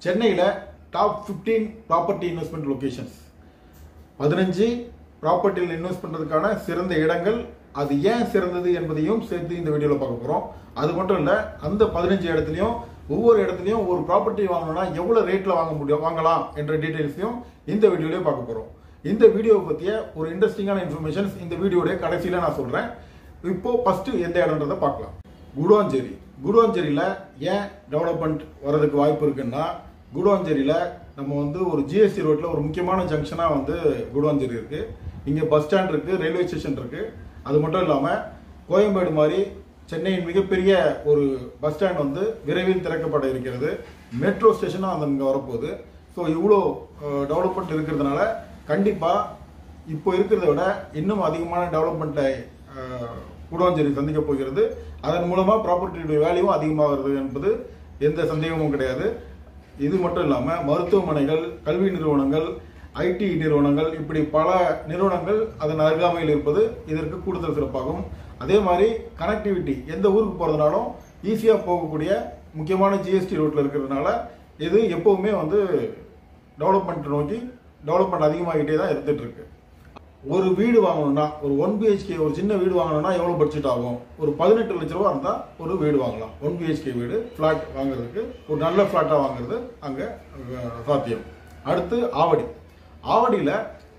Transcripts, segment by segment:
சென்னையில் top 15 property investment locations பதினஞ்சு ப்ராப்பர்ட்டியில் invest பண்ணுறதுக்கான சிறந்த இடங்கள் அது ஏன் சிறந்தது என்பதையும் சேர்த்து இந்த வீடியோவில் பார்க்க போகிறோம் அது மட்டும் இல்லை அந்த பதினஞ்சு இடத்துலையும் ஒவ்வொரு இடத்துலையும் ஒரு ப்ராப்பர்ட்டி வாங்கணும்னா எவ்வளோ ரேட்டில் வாங்க முடியும் வாங்கலாம் என்ற டீட்டெயில்ஸையும் இந்த வீடியோலேயே பார்க்க போகிறோம் இந்த வீடியோவை பற்றிய ஒரு இன்ட்ரெஸ்டிங்கான இன்ஃபர்மேஷன்ஸ் இந்த வீடியோடைய கடைசியில் நான் சொல்கிறேன் இப்போ ஃபஸ்ட்டு எந்த இடன்றதை பார்க்கலாம் குடுவாஞ்சேரி குடுவாஞ்சேரியில் ஏன் டெவலப்மெண்ட் வர்றதுக்கு வாய்ப்பு இருக்குன்னா குடுவாஞ்சேரியில் நம்ம வந்து ஒரு ஜிஎஸ்டி ரோட்டில் ஒரு முக்கியமான ஜங்ஷனாக வந்து குடுவாஞ்சேரி இருக்குது இங்கே பஸ் ஸ்டாண்ட் இருக்குது ரயில்வே ஸ்டேஷன் இருக்குது அது மட்டும் இல்லாமல் கோயம்பேடு மாதிரி சென்னையின் மிகப்பெரிய ஒரு பஸ் ஸ்டாண்ட் வந்து விரைவில் திறக்கப்பட இருக்கிறது மெட்ரோ ஸ்டேஷனும் அந்த இங்கே வரப்போகுது ஸோ இவ்வளோ டெவலப்மெண்ட் இருக்கிறதுனால கண்டிப்பாக இப்போ இருக்கிறத விட இன்னும் அதிகமான டெவலப்மெண்ட்டை குடுவாஞ்சேரி சந்திக்க போகிறது அதன் மூலமாக ப்ராப்பர்ட்டியுடைய வேல்யூவும் அதிகமாகிறது என்பது எந்த சந்தேகமும் கிடையாது இது மட்டும் இல்லாமல் மருத்துவமனைகள் கல்வி நிறுவனங்கள் ஐடி நிறுவனங்கள் இப்படி பல நிறுவனங்கள் அதன் அருகாமையில் இருப்பது இதற்கு கூடுதல் சிறப்பாகும் அதே மாதிரி கனெக்டிவிட்டி எந்த ஊருக்கு போகிறதுனாலும் ஈஸியாக போகக்கூடிய முக்கியமான ஜிஎஸ்டி ரோட்டில் இருக்கிறதுனால இது எப்போவுமே வந்து டெவலப்மெண்ட் நோக்கி டெவலப்மெண்ட் அதிகமாகிட்டே தான் இருந்துட்டு இருக்கு ஒரு வீடு வாங்கணும்னா ஒரு ஒன் பிஹெச்கே ஒரு சின்ன வீடு வாங்கணும்னா எவ்வளோ பட்ஜெட் ஆகும் ஒரு பதினெட்டு லட்ச ரூபா இருந்தால் ஒரு வீடு வாங்கலாம் ஒன் பிஹெச்கே வீடு ஃப்ளாட் வாங்குறதுக்கு ஒரு நல்ல ஃப்ளாட்டாக வாங்குறது அங்கே சாத்தியம் அடுத்து ஆவடி ஆவடியில்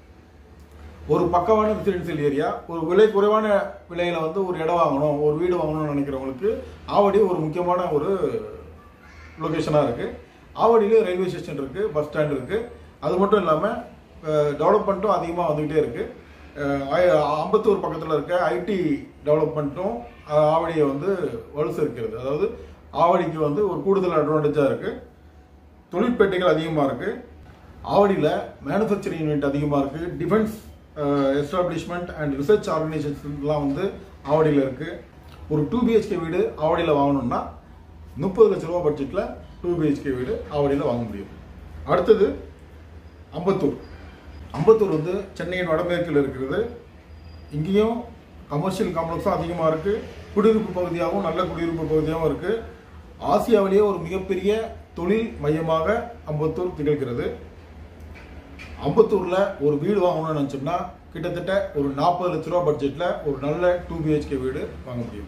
ஒரு பக்கமான ரெசிடென்சியல் ஏரியா ஒரு விலை குறைவான விலையில வந்து ஒரு இடம் வாங்கணும் ஒரு வீடு வாங்கணும்னு நினைக்கிறவங்களுக்கு ஆவடி ஒரு முக்கியமான ஒரு லொக்கேஷனாக இருக்குது ஆவடியிலே ரயில்வே ஸ்டேஷன் இருக்குது பஸ் ஸ்டாண்ட் இருக்குது அது மட்டும் இல்லாமல் டெவலப்மெண்ட்டும் அதிகமாக வந்துக்கிட்டே இருக்குது அம்பத்தூர் பக்கத்தில் இருக்க ஐடி டெவலப்மெண்ட்டும் ஆவடியை வந்து வலுசு இருக்கிறது அதாவது ஆவடிக்கு வந்து ஒரு கூடுதல் அட்வான்டேஜாக இருக்குது தொழிற்பேட்டைகள் அதிகமாக இருக்குது ஆவடியில் மேனுஃபேக்சரிங் யூனிட் அதிகமாக இருக்குது டிஃபென்ஸ் எஸ்டாப்ளிஷ்மெண்ட் அண்ட் ரிசர்ச் ஆர்கனைசேஷன்லாம் வந்து ஆவடியில் இருக்குது ஒரு டூ பிஹெச்கே வீடு ஆவடியில் வாங்கணும்னா முப்பது லட்ச ரூபா பட்ஜெட்டில் டூ பிஹெச்கே வீடு ஆவடியில் வாங்க முடியும் அடுத்தது அம்பத்தூர் அம்பத்தூர் வந்து சென்னையின் வடமேற்கில் இருக்கிறது இங்கேயும் கமர்ஷியல் காம்ப்ளெக்ஸும் அதிகமாக இருக்குது குடியிருப்பு பகுதியாகவும் நல்ல குடியிருப்பு பகுதியாகவும் இருக்குது ஆசியாவிலேயே ஒரு மிகப்பெரிய தொழில் மையமாக அம்பத்தூர் திகழ்கிறது அம்பத்தூரில் ஒரு வீடு வாங்கணும்னு நினச்சோம்னா கிட்டத்தட்ட ஒரு நாற்பது லட்ச ரூபா பட்ஜெட்டில் ஒரு நல்ல டூ பிஹெச்கே வீடு வாங்க முடியும்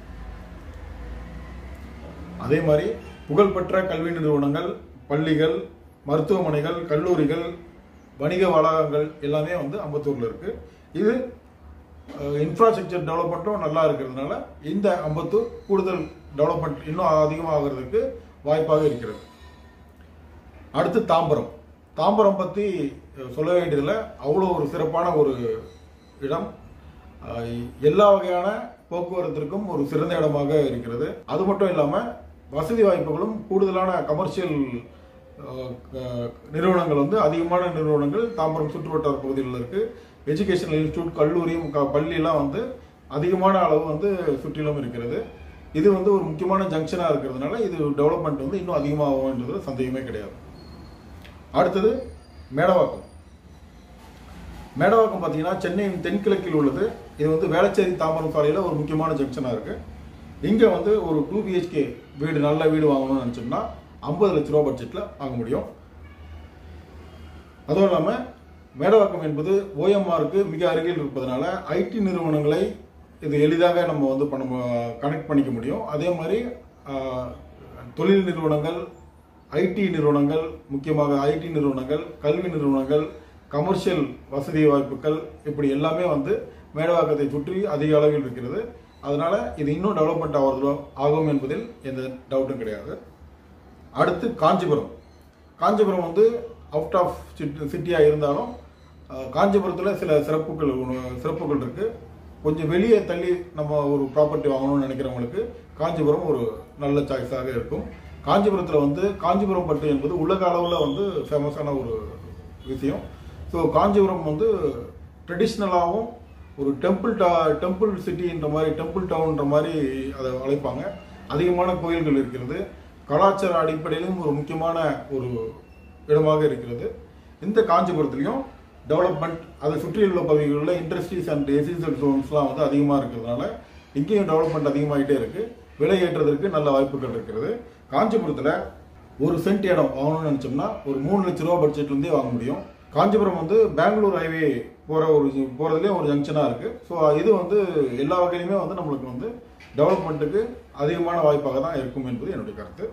அதே மாதிரி புகழ்பெற்ற கல்வி நிறுவனங்கள் பள்ளிகள் மருத்துவமனைகள் கல்லூரிகள் வணிக வளாகங்கள் எல்லாமே வந்து அம்பத்தூரில் இருக்குது இது இன்ஃப்ராஸ்ட்ரக்சர் டெவலப்மெண்ட்டும் நல்லா இருக்கிறதுனால இந்த அம்பத்தூர் கூடுதல் டெவலப்மெண்ட் இன்னும் அதிகமாகிறதுக்கு வாய்ப்பாக இருக்கிறது அடுத்து தாம்பரம் தாம்பரம் பற்றி சொல்ல வேண்டியதில் அவ்வளோ ஒரு சிறப்பான ஒரு இடம் எல்லா வகையான போக்குவரத்திற்கும் ஒரு சிறந்த இடமாக இருக்கிறது அது மட்டும் இல்லாமல் வசதி வாய்ப்புகளும் கூடுதலான கமர்ஷியல் நிறுவனங்கள் வந்து அதிகமான நிறுவனங்கள் தாம்பரம் சுற்றுவட்டார பகுதிகளில் இருக்குது எஜுகேஷனல் இன்ஸ்டியூட் கல்லூரியும் பள்ளியெல்லாம் வந்து அதிகமான அளவு வந்து சுற்றிலும் இருக்கிறது இது வந்து ஒரு முக்கியமான ஜங்ஷனாக இருக்கிறதுனால இது டெவலப்மெண்ட் வந்து இன்னும் அதிகமாகும்ன்றது சந்தேகமே கிடையாது அடுத்தது மேடவாக்கம் மேடவாக்கம் பார்த்தீங்கன்னா சென்னையின் தென்கிழக்கில் உள்ளது இது வந்து வேளச்சேரி தாம்பரம் சாலையில் ஒரு முக்கியமான ஜங்ஷனாக இருக்குது இங்கே வந்து ஒரு டூ பிஹெச்கே வீடு நல்ல வீடு வாங்கணும்னு நினச்சோம்னா ஐம்பது லட்ச ரூபா பட்ஜெட்டில் வாங்க முடியும் அதுவும் இல்லாமல் மேடவாக்கம் என்பது ஓஎம்ஆருக்கு மிக அருகில் இருப்பதனால ஐடி நிறுவனங்களை இது எளிதாக நம்ம வந்து பண்ண கனெக்ட் பண்ணிக்க முடியும் அதே மாதிரி தொழில் நிறுவனங்கள் ஐடி நிறுவனங்கள் முக்கியமாக ஐடி நிறுவனங்கள் கல்வி நிறுவனங்கள் கமர்ஷியல் வசதி வாய்ப்புகள் இப்படி எல்லாமே வந்து மேடவாக்கத்தை சுற்றி அதிக அளவில் இருக்கிறது அதனால இது இன்னும் டெவலப்மெண்ட் ஆகிறது ஆகும் என்பதில் எந்த டவுட்டும் கிடையாது அடுத்து காஞ்சிபுரம் காஞ்சிபுரம் வந்து அவுட் ஆஃப் சிட்டியாக இருந்தாலும் காஞ்சிபுரத்தில் சில சிறப்புகள் சிறப்புகள் இருக்குது கொஞ்சம் வெளியே தள்ளி நம்ம ஒரு ப்ராப்பர்ட்டி வாங்கணும்னு நினைக்கிறவங்களுக்கு காஞ்சிபுரம் ஒரு நல்ல சாய்ஸாக இருக்கும் காஞ்சிபுரத்தில் வந்து காஞ்சிபுரம் பட்டு என்பது உலக அளவில் வந்து ஃபேமஸான ஒரு விஷயம் ஸோ காஞ்சிபுரம் வந்து ட்ரெடிஷ்னலாகவும் ஒரு டெம்பிள் டா டெம்பிள் சிட்டின்ற மாதிரி டெம்பிள் டவுன்ற மாதிரி அதை அழைப்பாங்க அதிகமான கோயில்கள் இருக்கிறது கலாச்சார அடிப்படையிலும் ஒரு முக்கியமான ஒரு இடமாக இருக்கிறது இந்த காஞ்சிபுரத்துலேயும் டெவலப்மெண்ட் அதை சுற்றியுள்ள பகுதிகளில் இண்டஸ்ட்ரீஸ் அண்ட் எசிசல் ஜோன்ஸ்லாம் வந்து அதிகமாக இருக்கிறதுனால இங்கேயும் டெவலப்மெண்ட் அதிகமாகிட்டே இருக்குது விலை ஏற்றுறதற்கு நல்ல வாய்ப்புகள் இருக்கிறது காஞ்சிபுரத்தில் ஒரு சென்ட் இடம் வாங்கணும்னு நினச்சோம்னா ஒரு மூணு லட்ச ரூபா பட்ஜெட்லேருந்தே வாங்க முடியும் காஞ்சிபுரம் வந்து பெங்களூர் ஹைவே போகிற ஒரு போகிறதுலேயே ஒரு ஜங்ஷனாக இருக்குது ஸோ இது வந்து எல்லா வகையிலுமே வந்து நம்மளுக்கு வந்து டெவலப்மெண்ட்டுக்கு அதிகமான வாய்ப்பாக தான் இருக்கும் என்பது என்னுடைய கருத்து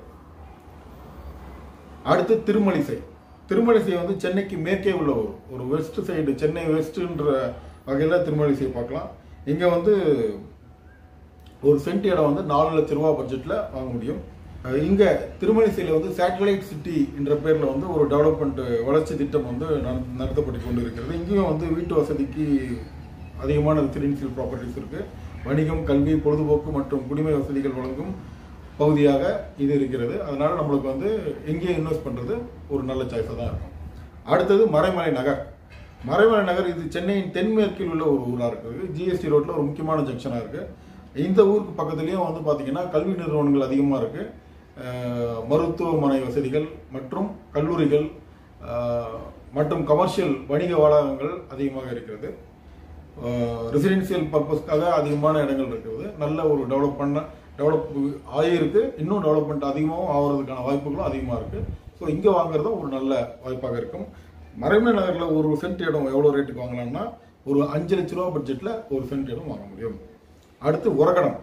அடுத்து திருமலிசை திருமலிசை வந்து சென்னைக்கு மேற்கே உள்ள ஒரு ஒரு வெஸ்ட் சைடு சென்னை வெஸ்ட்ன்ற வகையில் திருமலிசை பார்க்கலாம் இங்கே வந்து ஒரு சென்ட் இடம் வந்து நாலு லட்ச ரூபா பட்ஜெட்டில் வாங்க முடியும் அஹ் இங்க திருமலிசையில் வந்து சேட்டலைட் சிட்டி என்ற பேரில் வந்து ஒரு டெவலப்மெண்ட் வளர்ச்சி திட்டம் வந்து நட- நடத்தப்பட்டு கொண்டு இருக்கிறது இங்கேயும் வந்து வீட்டு வசதிக்கு அதிகமான ரெசிடென்சியல் ப்ராப்பர்ட்டிஸ் இருக்கு வணிகம் கல்வி பொழுதுபோக்கு மற்றும் குடிமை வசதிகள் வழங்கும் பகுதியாக இது இருக்கிறது அதனால நம்மளுக்கு வந்து எங்கேயும் இன்வெஸ்ட் பண்றது ஒரு நல்ல சாய்ஸாக தான் இருக்கும் அடுத்தது மறைமலை நகர் மறைமலை நகர் இது சென்னையின் தென்மேற்கில் உள்ள ஒரு ஊராக இருக்குது ஜிஎஸ்டி ரோட்ல ஒரு முக்கியமான ஜங்ஷனாக இருக்கு இந்த ஊருக்கு பக்கத்துலேயும் வந்து பார்த்தீங்கன்னா கல்வி நிறுவனங்கள் அதிகமாக இருக்கு அஹ் மருத்துவமனை வசதிகள் மற்றும் கல்லூரிகள் அஹ் மற்றும் கமர்ஷியல் வணிக வளாகங்கள் அதிகமாக இருக்கிறது ரெசிடென்சியல் பர்பஸ்க்காக அதிகமான இடங்கள் இருக்கிறது நல்ல ஒரு டெவலப் பண்ண டெவலப் ஆகியிருக்கு இன்னும் டெவலப்மெண்ட் அதிகமாகவும் ஆகிறதுக்கான வாய்ப்புகளும் அதிகமாக இருக்கு ஸோ இங்கே வாங்குறதும் ஒரு நல்ல வாய்ப்பாக இருக்கும் மறைமலை நகரில் ஒரு சென்ட் இடம் எவ்வளோ ரேட்டுக்கு வாங்கலாம்னா ஒரு அஞ்சு லட்ச ரூபா பட்ஜெட்டில் ஒரு சென்ட் இடம் வாங்க முடியும் அடுத்து உரகடம்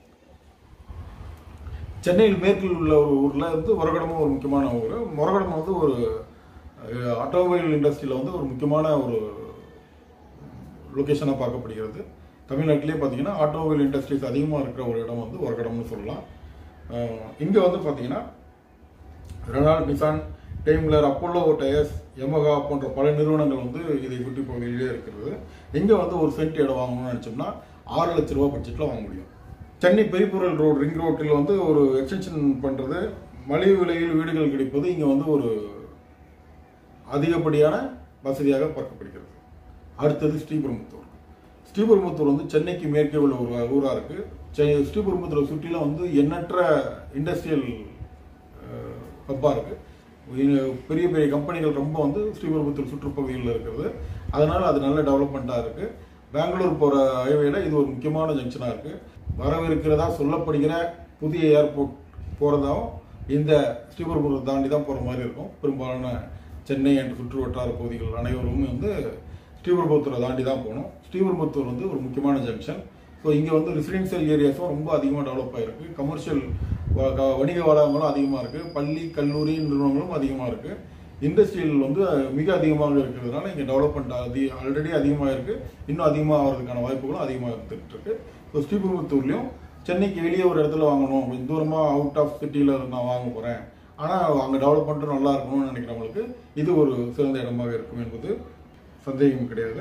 சென்னையில் மேற்கில் உள்ள ஒரு ஊரில் வந்து உரகடமும் ஒரு முக்கியமான ஊர் உரகடம் வந்து ஒரு ஆட்டோமொபைல் இண்டஸ்ட்ரியில் வந்து ஒரு முக்கியமான ஒரு லொக்கேஷனாக பார்க்கப்படுகிறது தமிழ்நாட்டிலே பார்த்தீங்கன்னா ஆட்டோமொபைல் இண்டஸ்ட்ரீஸ் அதிகமாக இருக்கிற ஒரு இடம் வந்து உரகடம்னு சொல்லலாம் இங்கே வந்து பார்த்தீங்கன்னா Renault Nissan Daimler Apollo tyres Yamaha போன்ற பல நிறுவனங்கள் வந்து இதை சுற்றி பகுதியிலே இருக்கிறது இங்கே வந்து ஒரு சென்ட் இடம் வாங்கணும்னு நினச்சோம்னா ஆறு லட்ச ரூபா பட்ஜெட்டில் வாங்க முடியும் சென்னை பெரியபுரல் ரோடு ரிங் ரோட்டில் வந்து ஒரு எக்ஸ்டென்ஷன் பண்ணுறது மலிவு விலையில் வீடுகள் கிடைப்பது இங்கே வந்து ஒரு அதிகப்படியான வசதியாக பார்க்கப்படுகிறது அடுத்தது ஸ்ரீபெரும்புத்தூர் ஸ்ரீபெரும்புத்தூர் வந்து சென்னைக்கு மேற்கே உள்ள ஒரு ஊராக இருக்கு செ- ஸ்ரீபெரும்புத்தூரை சுற்றிலும் வந்து எண்ணற்ற இண்டஸ்ட்ரியல் ஹப்பாக இருக்கு இ- பெரிய பெரிய கம்பெனிகள் ரொம்ப வந்து ஸ்ரீபெரும்புத்தூர் சுற்றுப்பகுதியில் இருக்கிறது அதனால அது நல்ல டெவலப்மெண்ட்டாக இருக்கு பெங்களூர் போகிற ஹைவேல இது ஒரு முக்கியமான ஜங்ஷனாக இருக்கு வரவிருக்கிறதா சொல்லப்படுகிற புதிய ஏர்போர்ட் போகிறதாவும் இந்த ஸ்ரீபெரும்புத்தூர் தாண்டி தான் போகிற மாதிரி இருக்கும் பெரும்பாலான சென்னை என்ற சுற்று வட்டார பகுதிகள் அனைவரும் வந்து ஸ்ரீபெரும்புத்தூரை தாண்டி தான் போகணும் ஸ்ரீபெரும்புத்தூர் வந்து ஒரு முக்கியமான ஜங்ஷன் ஸோ இங்கே வந்து ரெசிடென்சியல் ஏரியாஸும் ரொம்ப அதிகமாக டெவலப் ஆகிருக்கு கமர்ஷியல் வணிக வளாகங்களும் அதிகமாக இருக்குது பள்ளி கல்லூரி நிறுவனங்களும் அதிகமாக இருக்குது இண்டஸ்ட்ரியல் வந்து மிக அதிகமாக இருக்கிறதுனால இங்கே டெவலப்மெண்ட் அதி ஆல்ரெடி அதிகமாக இருக்குது இன்னும் அதிகமாக ஆகிறதுக்கான வாய்ப்புகளும் அதிகமாக இருந்துகிட்டு இருக்கு ஸோ ஸ்ரீபெரும்புத்தூர்லையும் சென்னைக்கு வெளியே ஒரு இடத்துல வாங்கணும் கொஞ்சம் தூரமாக அவுட் ஆஃப் சிட்டியில் நான் வாங்க போகிறேன் ஆனால் அங்கே டெவலப்மெண்ட்டும் நல்லா இருக்கணும்னு நினைக்கிறவங்களுக்கு இது ஒரு சிறந்த இடமாக இருக்கும் என்பது சந்தேகம் கிடையாது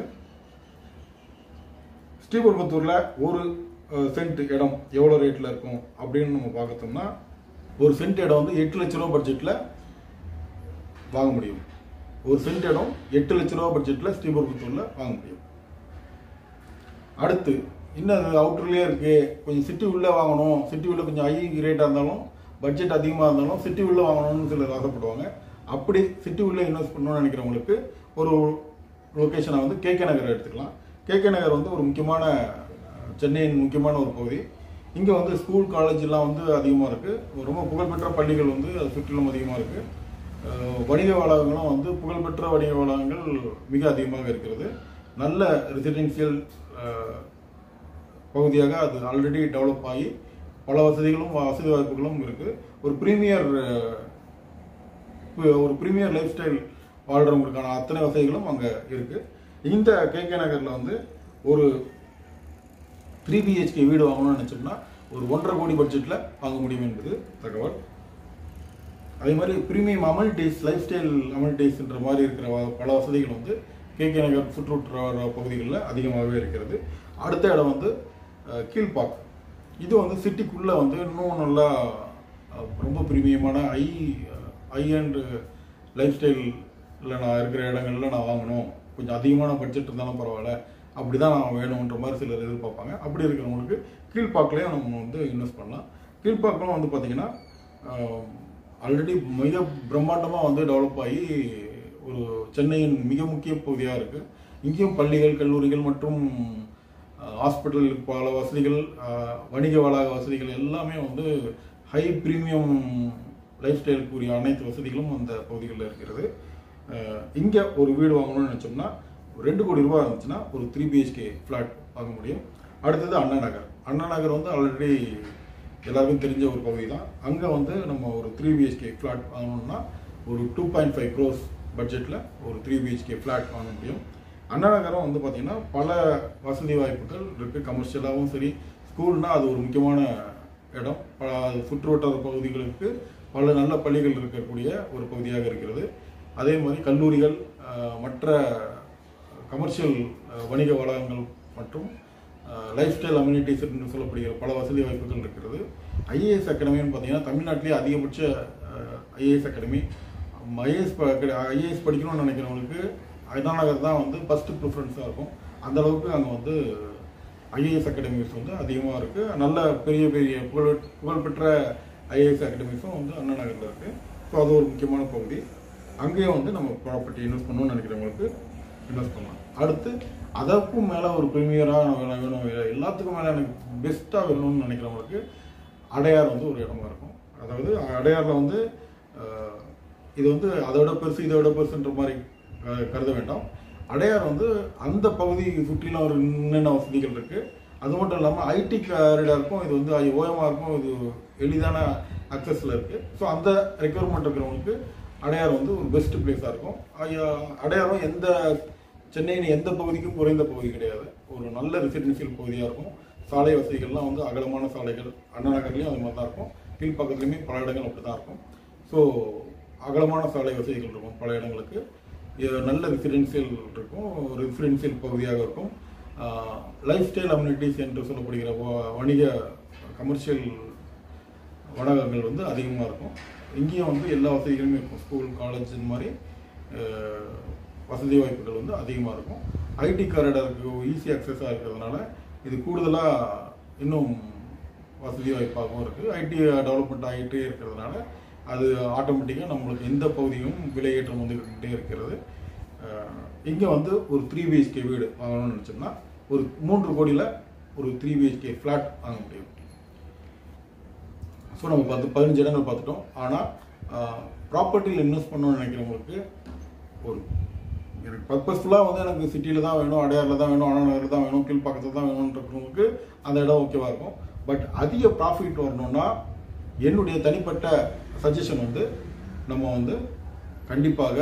ஸ்ரீபெரும்புத்தூரில் ஒரு அஹ், சென்ட் இடம் எவ்வளோ ரேட்டில் இருக்கும் அப்படின்னு நம்ம பார்த்தோம்னா ஒரு சென்ட் இடம் வந்து எட்டு லட்ச ரூபா பட்ஜெட்டில் வாங்க முடியும் ஒரு சென்ட் இடம் எட்டு லட்ச ரூபா பட்ஜெட்டில் ஸ்ரீபெரும்புத்தூரில் வாங்க முடியும் அடுத்து இன்னும் அது அவுட்டர்லேயே இருக்கு கொஞ்சம் சிட்டி உள்ளே வாங்கணும் சிட்டி உள்ள கொஞ்சம் ஹை ரேட்டாக இருந்தாலும் பட்ஜெட் அதிகமாக இருந்தாலும் சிட்டி உள்ளே வாங்கணும்னு சிலர் ஆசைப்படுவாங்க அப்படி சிட்டி உள்ளே இன்வெஸ்ட் பண்ணணும்னு நினைக்கிறவங்களுக்கு ஒரு லொக்கேஷனை வந்து கேகே நகர் எடுத்துக்கலாம் கேகே நகர் வந்து ஒரு முக்கியமான அஹ், சென்னையின் முக்கியமான ஒரு பகுதி இங்கே வந்து ஸ்கூல் காலேஜ்லாம் வந்து அதிகமாக இருக்குது ரொம்ப புகழ்பெற்ற பள்ளிகள் வந்து அது சுற்றிலும் அதிகமாக இருக்குது அஹ் வணிக வளாகங்களும் வந்து புகழ்பெற்ற வணிக வளாகங்கள் மிக அதிகமாக இருக்கிறது நல்ல ரெசிடென்சியல் பகுதியாக அது ஆல்ரெடி டெவலப் ஆகி பல வசதிகளும் வசதி வாய்ப்புகளும் இருக்கு ஒரு ப்ரீமியர் ஒரு ப்ரீமியர் லைஃப் ஸ்டைல் வாழ்றவங்களுக்கான அத்தனை வசதிகளும் அங்கே இருக்கு இந்த கேகே நகர்ல வந்து ஒரு த்ரீ பிஹெச்கே வீடு வாங்கணும்னு நினச்சோம்னா ஒரு ஒன்றரை கோடி பட்ஜெட்டில் வாங்க முடியும் என்பது தகவல் அதே மாதிரி ப்ரீமியம் அமனிட்டிஸ் லைஃப் ஸ்டைல் அமனிட்டிஸ்ன்ற மாதிரி இருக்கிற வ- பல வசதிகள் வந்து கேகே நகர் சுற்றுவட்டார பகுதிகளில் அதிகமாகவே இருக்கிறது அடுத்த இடம் வந்து அஹ், கீழ்பாக் இது வந்து சிட்டிக்குள்ளே வந்து இன்னும் நல்லா அஹ், ரொம்ப ப்ரீமியமான ஐ ஐ அண்ட் லைஃப் ஸ்டைலில் நான் இருக்கிற இடங்கள்ல நான் வாங்கணும் கொஞ்சம் அதிகமான பட்ஜெட் இருந்தாலும் பரவாயில்ல அப்படி தான் நான் வேணுன்ற மாதிரி சிலர் எதிர்பார்ப்பாங்க அப்படி இருக்கிறவங்களுக்கு கீழ்பாக்கிலையும் நம்ம வந்து இன்வெஸ்ட் பண்ணலாம் கீழ்பாக்கம் வந்து பார்த்தீங்கன்னா ஆல்ரெடி மிக பிரம்மாண்டமாக வந்து டெவலப் ஆகி ஒரு சென்னையின் மிக முக்கிய பகுதியாக இருக்குது இங்கேயும் பள்ளிகள் கல்லூரிகள் மற்றும் ஹாஸ்பிட்டல் பல வசதிகள் அஹ், வணிக வளாக வசதிகள் எல்லாமே வந்து ஹை ப்ரீமியம் லைஃப் ஸ்டைலுக்குரிய அனைத்து வசதிகளும் அந்த பகுதிகளில் இருக்கிறது இங்கே ஒரு வீடு வாங்கணும்னு நினச்சோம்னா ரெண்டு கோடி ரூபாய் இருந்துச்சுன்னா ஒரு த்ரீ பிஹெச்கே ஃப்ளாட் வாங்க முடியும் அடுத்தது அண்ணா நகர் அண்ணா நகர் வந்து ஆல்ரெடி எல்லாருக்கும் தெரிஞ்ச ஒரு பகுதி தான் அங்கே வந்து நம்ம ஒரு த்ரீ பிஹெச்கே ஃப்ளாட் வாங்கணும்னா ஒரு டூ பாயிண்ட் ஃபைவ் க்ரோஸ் பட்ஜெட்டில் ஒரு த்ரீ பிஹெச்கே ஃப்ளாட் வாங்க முடியும் அண்ணா நகரம் வந்து பார்த்தீங்கன்னா பல வசதி வாய்ப்புகள் இருக்குது கமர்ஷியலாகவும் சரி ஸ்கூல்னா அது ஒரு முக்கியமான இடம் பல சுற்று வட்டார பகுதிகளுக்கு பல நல்ல பள்ளிகள் இருக்கக்கூடிய ஒரு பகுதியாக இருக்கிறது அதே மாதிரி கல்லூரிகள் அஹ், மற்ற கமர்ஷியல் வணிக வளாகங்கள் மற்றும் லைஃப் ஸ்டைல் அம்யூனிட்டிஸ் என்று சொல்லப்படுகிற பல வசதி வாய்ப்புகள் இருக்கிறது ஐஏஎஸ் அகாடமின்னு பார்த்தீங்கன்னா தமிழ்நாட்டிலேயே அதிகபட்ச ஐஏஎஸ் அகாடமி ஐஏஎஸ் ஐஏஎஸ் படிக்கணும்னு நினைக்கிறவங்களுக்கு அண்ணா நகர் தான் வந்து ஃபஸ்ட்டு ப்ரிஃபரன்ஸாக இருக்கும் அந்த அளவுக்கு அங்கே வந்து ஐஏஎஸ் அகாடமிஸ் வந்து அதிகமாக இருக்குது நல்ல பெரிய பெரிய புகழ் புகழ்பெற்ற ஐஏஎஸ் அகாடமிஸும் வந்து அண்ணா நகரில் இருக்குது ஸோ அது ஒரு முக்கியமான பகுதி அங்கேயும் வந்து நம்ம ப்ராப்பர்ட்டி இன்வெஸ்ட் பண்ணணும்னு நினைக்கிறவங்களுக்கு இன்வெஸ்ட் பண்ணலாம் அடுத்து அதற்கும் மேலே ஒரு ப்ரீமியராக வேணும் வேணும் எல்லாத்துக்கும் மேலே எனக்கு பெஸ்ட்டாக வேணும்னு நினைக்கிறவங்களுக்கு அடையார் வந்து ஒரு இடமா இருக்கும் அதாவது அடையாரில் வந்து அஹ், இது வந்து அதை விட பெருசு இதை விட பெருசுன்ற மாதிரி அஹ், கருத வேண்டாம் அடையார் வந்து அந்த பகுதி சுற்றிலும் ஒரு என்னென்ன வசதிகள் இருக்கு அது மட்டும் இல்லாமல் ஐடி காரிடாருக்கும் இது வந்து ஓஎம்ஆ இருக்கும் இது எளிதான அக்சஸில் இருக்கு ஸோ அந்த ரெக்யர்மெண்ட் இருக்கிறவங்களுக்கு அடையார் வந்து ஒரு பெஸ்ட் பிளேஸாக இருக்கும் ஐயா- அடையாரும் எந்த சென்னையின் எந்த பகுதிக்கும் குறைந்த பகுதி கிடையாது ஒரு நல்ல ரெசிடென்சியல் பகுதியாக இருக்கும் சாலை வசதிகள்லாம் வந்து அகலமான சாலைகள் அண்ணா நகர்லேயும் அது மாதிரி தான் இருக்கும் கீழ்ப்பக்கத்துலையுமே பல இடங்கள் அப்படி தான் இருக்கும் ஸோ அகலமான சாலை வசதிகள் இருக்கும் பல இடங்களுக்கு இது நல்ல ரெசிடென்சியல் இருக்கும் ரெசிடென்சியல் பகுதியாக இருக்கும் லைஃப் ஸ்டைல் அம்யூனிட்டிஸ் என்று சொல்லப்படுகிற வ- வணிக கமர்ஷியல் வளாகங்கள் வந்து அதிகமாக இருக்கும் இங்கேயும் வந்து எல்லா வசதிகளுமே இருக்கும் ஸ்கூல் காலேஜ் இந்த மாதிரி அஹ், வசதி வாய்ப்புகள் வந்து அதிகமாக இருக்கும் ஐடி காரிடருக்கு ஈஸி அக்சஸாக இருக்கிறதுனால இது கூடுதலாக இன்னும் வசதி வாய்ப்பாகவும் இருக்குது ஐடி டெவலப்மெண்ட் ஆகிட்டே இருக்கிறதுனால அது ஆட்டோமேட்டிக்காக நம்மளுக்கு எந்த பகுதியும் விலையேற்றம் வந்துக்கிட்டே இருக்கிறது இங்கே வந்து ஒரு த்ரீ பிஹெச்கே வீடு வாங்கணும்னு நினச்சோம்னா ஒரு மூன்று கோடியில் ஒரு த்ரீ பிஹெச்கே ஃப்ளாட் வாங்க முடியும் ஸோ நம்ம பார்த்து பதினஞ்சு இடங்கள் பார்த்துட்டோம் ஆனால் ப்ராப்பர்ட்டியில் இன்வெஸ்ட் பண்ணணும்னு நினைக்கிறவங்களுக்கு ஒரு எனக்கு பர்பஸ்ஃபுல்லாக வந்து எனக்கு சிட்டியில் தான் வேணும் அடையாரில் தான் வேணும் அண்ணா தான் வேணும் கீழ்ப்பாக்கத்தில் தான் வேணுன்றவங்களுக்கு அந்த இடம் ஓகேவா இருக்கும் பட் அதிக ப்ராஃபிட் வரணும்னா என்னுடைய தனிப்பட்ட சஜஷன் வந்து நம்ம வந்து கண்டிப்பாக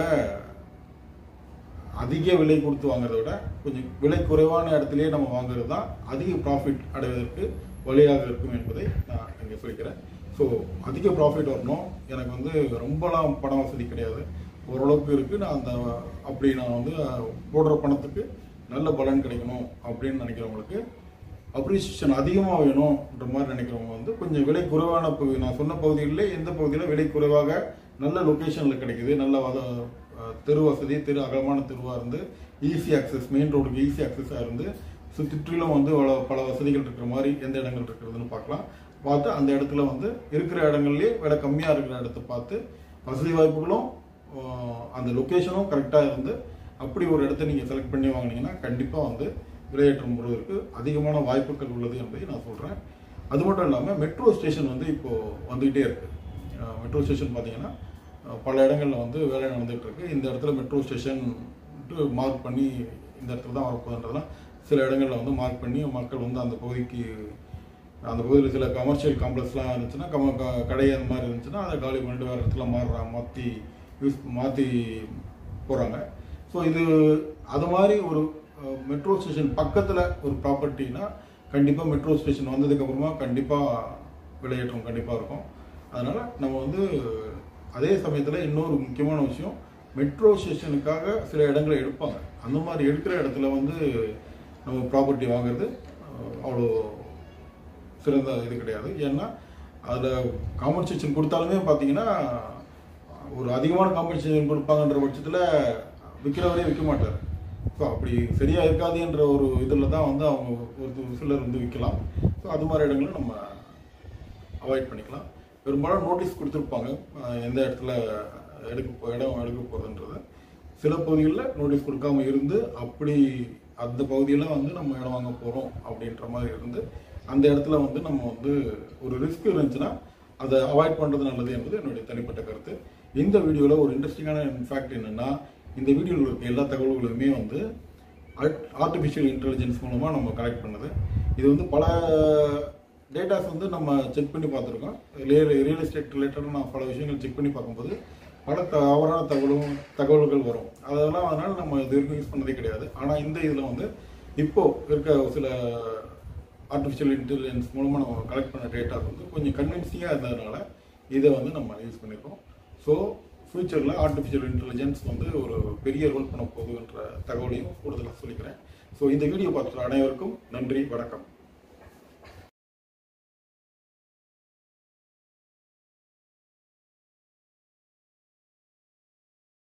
அதிக விலை கொடுத்து வாங்குறதை விட கொஞ்சம் விலை குறைவான இடத்துலயே நம்ம வாங்குறது தான் அதிக ப்ராஃபிட் அடைவதற்கு வழியாக இருக்கும் என்பதை நான் இங்கே சொல்லிக்கிறேன் ஸோ அதிக ப்ராஃபிட் வரணும் எனக்கு வந்து ரொம்பலாம் பண வசதி கிடையாது ஓரளவுக்கு இருக்கு நான் அந்த அப்படி நான் வந்து அஹ், போடுற பணத்துக்கு நல்ல பலன் கிடைக்கணும் அப்படின்னு நினைக்கிறவங்களுக்கு அப்ரிசியேஷன் அதிகமாக வேணும்ன்ற மாதிரி நினைக்கிறவங்க வந்து கொஞ்சம் விலை குறைவான பகுதி நான் சொன்ன பகுதிகளிலே எந்த பகுதியில் விலை குறைவாக நல்ல லொக்கேஷனில் கிடைக்குது நல்ல வத அஹ், தெரு வசதி தெரு அகலமான தெருவாக இருந்து ஈஸி அக்சஸ் மெயின் ரோடுக்கு ஈஸி அக்சஸாக இருந்து சுற்றிலும் வந்து பல பல வசதிகள் இருக்கிற மாதிரி எந்த இடங்கள் இருக்கிறதுன்னு பார்க்கலாம் பார்த்து அந்த இடத்துல வந்து இருக்கிற இடங்கள்லயே விலை கம்மியாக இருக்கிற இடத்த பார்த்து வசதி வாய்ப்புகளும் அஹ், அந்த லொக்கேஷனும் கரெக்டாக இருந்து அப்படி ஒரு இடத்த நீங்கள் செலக்ட் பண்ணி வாங்குனீங்கன்னா கண்டிப்பாக வந்து விலையேற்றம் வருவதற்கு அதிகமான வாய்ப்புகள் உள்ளது என்பதை நான் சொல்கிறேன் அது மட்டும் இல்லாமல் மெட்ரோ ஸ்டேஷன் வந்து இப்போது வந்துக்கிட்டே இருக்கு மெட்ரோ ஸ்டேஷன் பார்த்தீங்கன்னா அஹ், பல இடங்களில் வந்து வேலை நடந்துகிட்டு இருக்கு இந்த இடத்துல மெட்ரோ ஸ்டேஷன் மார்க் பண்ணி இந்த இடத்துல தான் வரப்போகுதுன்றதுலாம் சில இடங்களில் வந்து மார்க் பண்ணி மக்கள் வந்து அந்த பகுதிக்கு அந்த பகுதியில் சில கமர்ஷியல் காம்ப்ளெக்ஸ்லாம் இருந்துச்சுன்னா கம க- கடை அந்த மாதிரி இருந்துச்சுன்னா அதை காலி பண்ணிட்டு வேறு இடத்துல மாறுறாங்க மாற்றி யூஸ் மாற்றி போகிறாங்க ஸோ இது அது மாதிரி ஒரு மெட்ரோ ஸ்டேஷன் பக்கத்தில் ஒரு ப்ராப்பர்ட்டினா கண்டிப்பாக மெட்ரோ ஸ்டேஷன் வந்ததுக்கப்புறமா கண்டிப்பாக விலையேற்றம் கண்டிப்பாக இருக்கும் அதனால் நம்ம வந்து அதே சமயத்தில் இன்னொரு முக்கியமான விஷயம் மெட்ரோ ஸ்டேஷனுக்காக சில இடங்களை எடுப்பாங்க அந்த மாதிரி எடுக்கிற இடத்துல வந்து நம்ம ப்ராப்பர்ட்டி வாங்குறது அஹ், அவ்வளோ சிறந்த இது கிடையாது ஏன்னா அதில் காம்பன்சேஷன் கொடுத்தாலுமே பார்த்தீங்கன்னா ஒரு அதிகமான காம்பன்சேஷன் கொடுப்பாங்கன்ற பட்சத்தில் விற்கிறவரே விற்க மாட்டார் ஸோ அப்படி சரியாக இருக்காதுன்ற ஒரு இதில் தான் வந்து அவங்க ஒரு சிலர் வந்து விற்கலாம் ஸோ அது மாதிரி இடங்களை நம்ம அவாய்ட் பண்ணிக்கலாம் பெரும்பாலும் நோட்டீஸ் கொடுத்துருப்பாங்க அஹ் எந்த இடத்துல எடுக்க போ- இடம் எடுக்க போகிறதுன்றது சில பகுதிகளில் நோட்டீஸ் கொடுக்காம இருந்து அப்படி அந்த பகுதியில் வந்து நம்ம இடம் வாங்க போகிறோம் அப்படின்ற மாதிரி இருந்து அந்த இடத்துல வந்து நம்ம வந்து ஒரு ரிஸ்க் இருந்துச்சுன்னா அதை அவாய்ட் பண்ணுறது நல்லது என்பது என்னுடைய தனிப்பட்ட கருத்து இந்த வீடியோவில் ஒரு இன்ட்ரெஸ்டிங்கான ஃபேக்ட் என்னன்னா இந்த வீடியோவில் இருக்க எல்லா தகவல்களுமே வந்து ஆர்டிஃபிஷியல் இன்டெலிஜென்ஸ் மூலமாக நம்ம கலெக்ட் பண்ணது இது வந்து பல டேட்டாஸ் வந்து நம்ம செக் பண்ணி பார்த்துருக்கோம் ரியல் எஸ்டேட் ரிலேட்டடாக நான் பல விஷயங்கள் செக் பண்ணி பார்க்கும்போது பல தவறான தகவலும் தகவல்கள் வரும் அதெல்லாம் அதனால் நம்ம இது வரைக்கும் யூஸ் பண்ணதே கிடையாது ஆனால் இந்த இதில் வந்து இப்போ இருக்க சில ஆர்டிஃபிஷியல் இன்டெலிஜென்ஸ் மூலமாக நம்ம கலெக்ட் பண்ண டேட்டா வந்து கொஞ்சம் கன்வின்சிங்காக இருந்ததுனால இதை வந்து நம்ம யூஸ் பண்ணியிருக்கோம் ஸோ ஃப்யூச்சரில் ஆர்டிஃபிஷியல் இன்டெலிஜென்ஸ் வந்து ஒரு பெரிய ரோல் பண்ண போகுதுன்ற தகவலையும் கூடுதலாக சொல்லிக்கிறேன் ஸோ இந்த வீடியோ பார்த்துட்டு அனைவருக்கும் நன்றி வணக்கம்